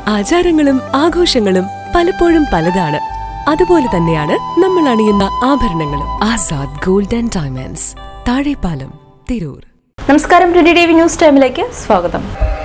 ആചാരങ്ങളും ആഘോഷങ്ങളും പലപ്പോഴും പലതാണ് അതുപോലെ തന്നെയാണ് നമ്മൾ അണിയുന്ന ആഭരണങ്ങളും Azad gold and diamonds Thazhepalam Tirur നമസ്കാരം ട്വന്റി ടി വി ന്യൂസ് ടൈമിലേക്ക് സ്വാഗതം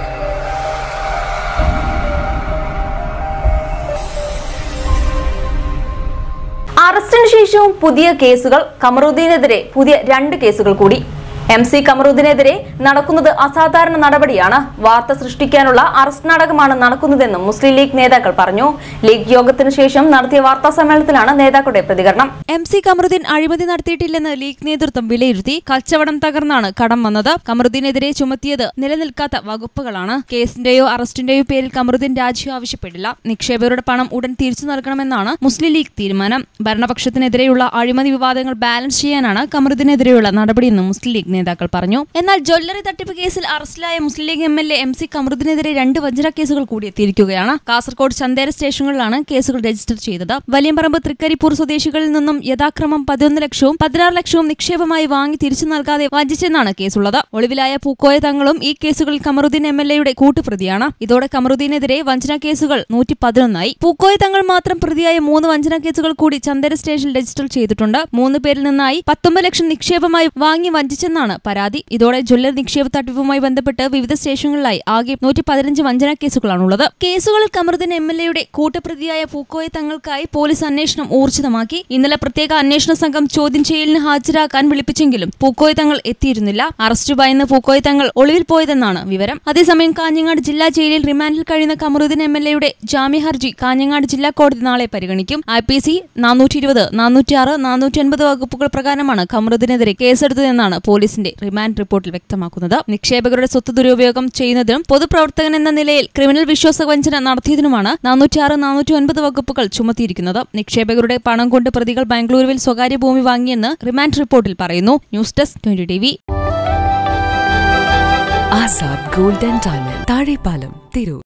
അറസ്റ്റിന് ശേഷവും പുതിയ കേസുകൾ കമറുദ്ദീനെതിരെ പുതിയ രണ്ട് കേസുകൾ കൂടി എം സി കമറുദ്ദീനെതിരെ നടക്കുന്നത് അസാധാരണ നടപടിയാണ് വാർത്ത സൃഷ്ടിക്കാനുള്ള അറസ്റ്റ് നാടകമാണ് നടക്കുന്നതെന്നും മുസ്ലിം ലീഗ് നേതാക്കൾ പറഞ്ഞു ലീഗ് യോഗത്തിന് ശേഷം നടത്തിയ വാർത്താ സമ്മേളനത്തിലാണ് നേതാക്കളുടെ പ്രതികരണം എം സി കമറുദ്ദീൻ അഴിമതി നടത്തിയിട്ടില്ലെന്ന് ലീഗ് നേതൃത്വം വിലയിരുത്തി കച്ചവടം തകർന്നാണ് കടം വന്നത് കമറുദ്ദീനെതിരെ ചുമത്തിയത് നിലനിൽക്കാത്ത വകുപ്പുകളാണ് കേസിന്റെയോ അറസ്റ്റിന്റെയോ പേരിൽ കമറുദ്ദീൻ രാജി ആവശ്യപ്പെടില്ല നിക്ഷേപകരുടെ പണം ഉടൻ തിരിച്ചു നൽകണമെന്നാണ് മുസ്ലിം ലീഗ് തീരുമാനം ഭരണപക്ഷത്തിനെതിരെയുള്ള അഴിമതി വിവാദങ്ങൾ ബാലൻസ് ചെയ്യാനാണ് കമറുദ്ദീനെതിരെയുള്ള നടപടിയെന്നും മുസ്ലിം ലീഗ് നേതാക്കൾ പറഞ്ഞു എന്നാൽ ജ്വല്ലറി തട്ടിപ്പ് കേസിൽ അറസ്റ്റിലായ Muslim League M L A M C കമറുദ്ദീനെതിരെ രണ്ട് വജ്ര കേസുകൾ കൂടി എത്തിയിരിക്കുകയാണ് കാസർകോട് ചന്തേര സ്റ്റേഷനുകളിലാണ് കേസുകൾ രജിസ്റ്റർ ചെയ്തത് വലിയമ്പറമ്പ് തൃക്കരിപ്പൂർ സ്വദേശികളിൽ നിന്നും യഥാക്രമം പതിനൊന്ന് ലക്ഷവും പതിനാറ് ലക്ഷവും നിക്ഷേപമായി വാങ്ങി തിരിച്ചു നൽകാതെ വഞ്ചിച്ചെന്നാണ് കേസുള്ളത് ഒളിവിലായ പൂക്കോയ തങ്ങളും ഈ കേസുകളിൽ കമറുദ്ദീൻ എം എൽ എയുടെ കൂട്ടുപ്രതിയാണ് ഇതോടെ കമറുദ്ദീനെതിരെ വഞ്ചന കേസുകൾ നൂറ്റി പതിനൊന്നായി പൂക്കോയ തങ്ങൾ മാത്രം പ്രതിയായ മൂന്ന് വഞ്ചന കേസുകൾ കൂടി ചന്ദര സ്റ്റേഷനിൽ രജിസ്റ്റർ ചെയ്തിട്ടുണ്ട് മൂന്ന് പേരിൽ നിന്നായി പത്തൊമ്പത് ലക്ഷം നിക്ഷേപമായി വാങ്ങി വഞ്ചിച്ചെന്നാണ് പരാതി ഇതോടെ ജ്വല്ലറി നിക്ഷേപ തട്ടിപ്പുമായി ബന്ധപ്പെട്ട് വിവിധ സ്റ്റേഷനുകളിലായി ആകെ നൂറ്റി പതിനഞ്ച് വഞ്ചന കേസുകളാണുള്ളത് കേസുകളിൽ കമറുദ്ദീൻ എം എൽ എയുടെ കൂട്ടുപ്രതിയായ പൂക്കോയ തങ്ങൾക്കായി പോലീസ് അന്വേഷണം ഊർജിതമാക്കി ഇന്നലെ പ്രത്യേക അന്വേഷണ സംഘം ചോദ്യം ചെയ്യലിന് ഹാജരാക്കാൻ വിളിപ്പിച്ചെങ്കിലും പൂക്കോയ തങ്ങൾ എത്തിയിരുന്നില്ല അറസ്റ്റ് ഭയന്ന് പൂക്കോയ തങ്ങൾ ഒളിവിൽ പോയതെന്നാണ് വിവരം അതേസമയം കാഞ്ഞങ്ങാട് ജില്ലാ ജയിലിൽ റിമാൻഡിൽ കഴിയുന്ന കമറുദ്ദീൻ എം എൽ എയുടെ ജാമ്യ ഹർജി കാഞ്ഞങ്ങാട് ജില്ലാ കോടതി നാളെ പരിഗണിക്കും ഐ പി സി നാനൂറ്റി ഇരുപത് നാനൂറ്റി ആറ് നാനൂറ്റി അൻപത് വകുപ്പുകൾ പ്രകാരമാണ് കമറുദ്ദീനെതിരെ കേസെടുത്തതെന്നാണ് പോലീസിന്റെ റിമാൻഡ് റിപ്പോർട്ടിൽ വ്യക്തമാക്കുന്നത് നിക്ഷേപകരുടെ സ്വത്ത് ദുരുപയോഗം ചെയ്യുന്നതിനും പൊതുപ്രവർത്തകൻ എന്ന നിലയിൽ ക്രിമിനൽ വിശ്വാസവഞ്ചന നടത്തിയതിനുമാണ് നാനൂറ്റി ആറ് നാനൂറ്റി ഒൻപത് വകുപ്പുകൾ ചുമത്തിയിരിക്കുന്നത് നിക്ഷേപകരുടെ പണം കൊണ്ട് പ്രതികൾ ബാംഗ്ലൂരുവിൽ സ്വകാര്യ ഭൂമി വാങ്ങിയെന്ന് റിമാൻഡ് റിപ്പോർട്ടിൽ പറയുന്നു news desk twenty T V Azad gold and diamond Thazhepalam Tirur